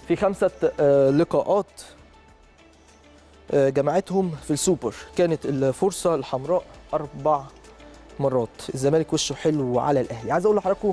في خمسه آه، لقاءات آه، جمعتهم في السوبر كانت الفرصه الحمراء اربع مرات الزمالك وشه حلو على الاهلي عايز اقول لحضراتكم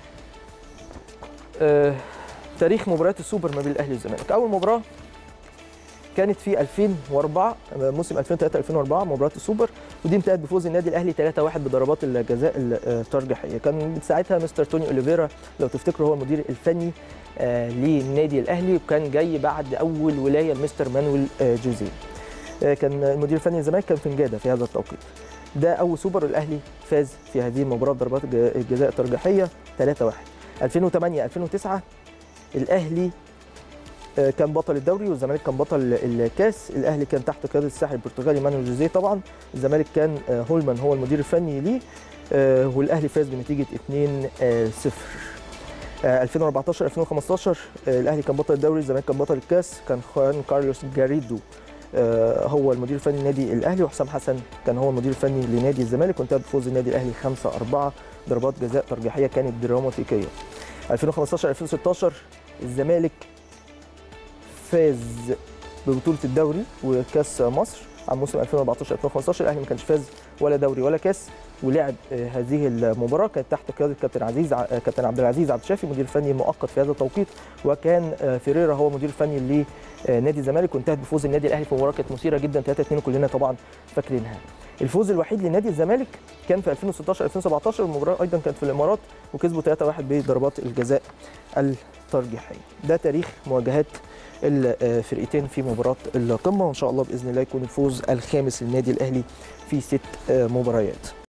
آه، تاريخ مباريات السوبر ما بين الاهلي والزمالك اول مباراه كانت في 2004 موسم 2003 2004 مباراه السوبر ودي انتهت بفوز النادي الاهلي 3-1 بضربات الجزاء الترجيحيه كان ساعتها مستر توني اوليفيرا لو تفتكروا هو المدير الفني آه، للنادي الاهلي وكان جاي بعد اول ولايه لمستر مانويل آه، جوزيه آه، كان المدير الفني للزمالك كان فنجاده في هذا التوقيت ده اول سوبر الاهلي فاز في هذه المباراه بضربات الج- الجزاء الترجيحيه 3-1 2008 2009 الاهلي آه، كان بطل الدوري والزمالك كان بطل الكاس الاهلي كان تحت قياده الساحل البرتغالي مانويل جوزيه طبعا الزمالك كان آه، هولمان هو المدير الفني ليه آه، والاهلي فاز بنتيجه 2-0 آه، 2014 2015 آه، الاهلي كان بطل الدوري الزمالك كان بطل الكاس كان خوان كارلوس جاريدو آه، هو المدير الفني لنادي الاهلي وحسام حسن كان هو المدير الفني لنادي الزمالك وانتهى بفوز النادي الاهلي 5 4 ضربات جزاء ترجيحيه كانت دراماتيكيه 2015 2016 الزمالك فاز ببطوله الدوري وكاس مصر عن موسم 2014 2015 الاهلي ما كانش فاز ولا دوري ولا كاس ولعب آه، هذه المباراه كانت تحت قياده كابتن عزيز ع- آه، كابتن عبد العزيز عبد الشافي مدير فني مؤقت في هذا التوقيت وكان آه، فيريرا هو مدير فني لنادي الزمالك وانتهت بفوز النادي الاهلي في مباراه كانت مثيره جدا 3 2 كلنا طبعا فاكرينها الفوز الوحيد لنادي الزمالك كان في 2016 2017 المباراه ايضا كانت في الامارات وكسبوا 3 1 بضربات الجزاء الترجيحيه ده تاريخ مواجهات الفرقتين في مباراه القمه وان شاء الله باذن الله يكون الفوز الخامس للنادي الاهلي في ست آه، مباريات